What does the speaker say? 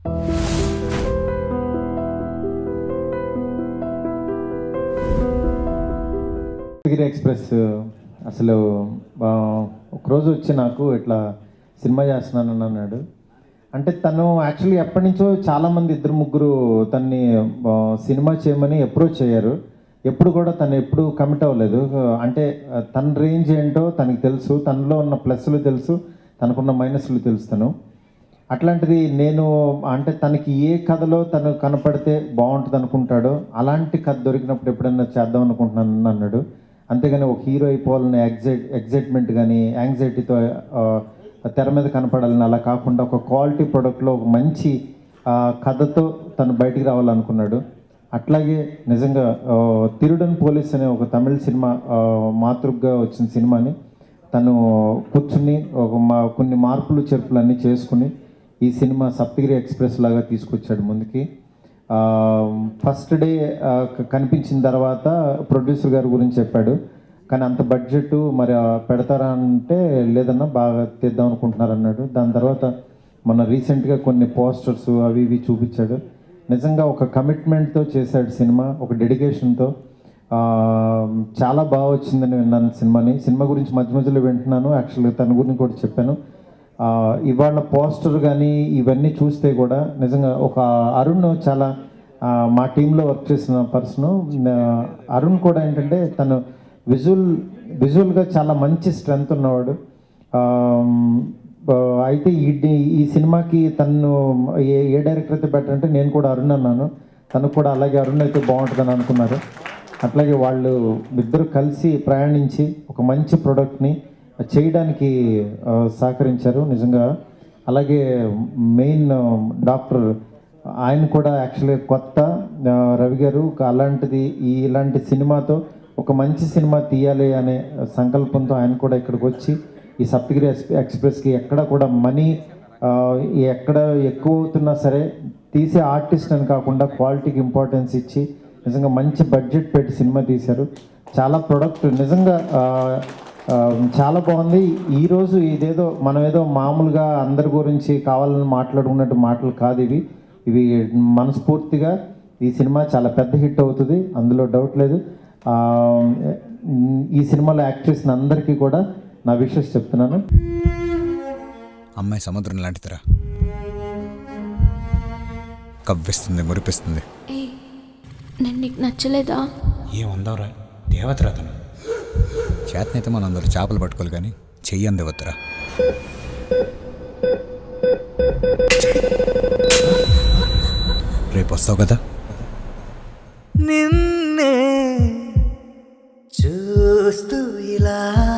గిరి express అసలు ఆ, ఒకరోజు వచ్చి నాకు ఇట్లా సినిమా చేస్తున్నానని అన్నాడు అంటే తను యాక్చువల్లీ ఎప్పటి నుంచో చాలామంది ఇద్దరు ముగ్గురు తన్ని ఆ, సినిమా చేయమని అప్రోచ్ అయ్యారు ఎప్పుడు కూడా తను ఎప్పుడు కమిట్ అవ్వలేదు అంటే ఆ, తన రేంజ్ ఏంటో తనకి తెలుసు తనలో ఉన్న ప్లస్లు తెలుసు తనకున్న మైనస్లు తెలుసు తను అట్లాంటిది నేను అంటే తనకి ఏ కథలో తను కనపడితే బాగుంటుంది అనుకుంటాడో అలాంటి కథ దొరికినప్పుడు ఎప్పుడైనా చేద్దాం అనుకుంటున్నాను అన్నాడు అంతేగాని ఒక హీరో అయిపోవాలని ఎగ్జైట్ ఎగ్జైట్మెంట్ కానీ యాంగ్జైటీతో తెర మీద కనపడాలని అలా కాకుండా ఒక క్వాలిటీ ప్రోడక్ట్లో ఒక మంచి ఆ, కథతో తను బయటికి రావాలనుకున్నాడు అట్లాగే నిజంగా ఆ, తిరుడన్ పోలీస్ అనే ఒక తమిళ సినిమా ఆ, మాతృగ్గా వచ్చిన సినిమాని తను కూర్చుని ఒక మా కొన్ని మార్పులు చేర్పులు అన్నీ చేసుకుని ఈ సినిమా సప్తగిరి ఎక్స్ప్రెస్ లాగా తీసుకొచ్చాడు ముందుకి ఆ, ఫస్ట్ డే ఆ, క- కనిపించిన తర్వాత ప్రొడ్యూసర్ గారి గురించి చెప్పాడు కానీ అంత బడ్జెట్ మరి ఆ, పెడతారా అంటే లేదన్నా బాగా తీద్దాం అనుకుంటున్నారు అన్నాడు దాని తర్వాత మన రీసెంట్గా కొన్ని పోస్టర్స్ అవి ఇవి చూపించాడు నిజంగా ఒక కమిట్మెంట్తో చేశాడు సినిమా ఒక డెడికేషన్తో ఆ, చాలా బాగా వచ్చిందని విన్నాను సినిమాని సినిమా గురించి మధ్య మధ్యలో వింటున్నాను యాక్చువల్గా తన గురించి కూడా చెప్పాను ఆ, ఇవాళ పోస్టర్ కానీ ఇవన్నీ చూస్తే కూడా నిజంగా ఒక అరుణ్ చాలా ఆ, మా టీంలో వర్క్ చేసిన పర్సన్ అరుణ్ కూడా ఏంటంటే తను విజువల్ విజువల్గా చాలా మంచి స్ట్రెంగ్త్ ఉన్నవాడు ఆ, ఆ, అయితే ఈ డి- ఈ సినిమాకి తను ఏ ఏ డైరెక్టర్ అయితే బెటర్ అంటే నేను కూడా అరుణ్ అన్నాను తను కూడా అలాగే అరుణ్ అయితే బాగుంటుందని అనుకున్నారు అట్లాగే వాళ్ళు ఇద్దరు కలిసి ప్రయాణించి ఒక మంచి ప్రోడక్ట్ని చేయడానికి ఆ, సహకరించారు నిజంగా అలాగే మెయిన్ డాక్టర్ ఆయన కూడా యాక్చువల్గా కొత్త ఆ, రవి గారు అలాంటిది ఈ ఇలాంటి సినిమాతో ఒక మంచి సినిమా తీయాలి అనే సంకల్పంతో ఆయన కూడా ఇక్కడికి వచ్చి ఈ సప్తగిరి ఎక్స్- ఎక్స్ప్రెస్కి ఎక్కడ కూడా మనీ ఎక్కడ ఎక్కువ అవుతున్నా సరే తీసే ఆర్టిస్ట్ అని కాకుండా క్వాలిటీకి ఇంపార్టెన్స్ ఇచ్చి నిజంగా మంచి బడ్జెట్ పెట్టి సినిమా తీశారు చాలా ప్రొడక్ట్ నిజంగా ఆ, ఆ, చాలా బాగుంది ఈరోజు ఇదేదో మనం ఏదో మామూలుగా అందరి గురించి కావాలని మాట్లాడుకున్నట్టు మాటలు కాదు ఇవి ఇవి మనస్ఫూర్తిగా ఈ సినిమా చాలా పెద్ద హిట్ అవుతుంది అందులో డౌట్ లేదు ఆ, ఈ సినిమాలో యాక్ట్ చేసిన అందరికీ కూడా నా విషెస్ చెప్తున్నాను అమ్మాయి సముద్రం లాంటిదిరా కవ్విస్తుంది మురిపిస్తుంది ఏ నేను నీకు నచ్చలేదా ఏముందవరా దేవతరా తను చేతనైతే మనం అందరూ చేపలు పట్టుకోవాలి కానీ చెయ్యి అందివద్దురా రేపు వస్తావు కదా నిన్నే చూస్తూ ఇలా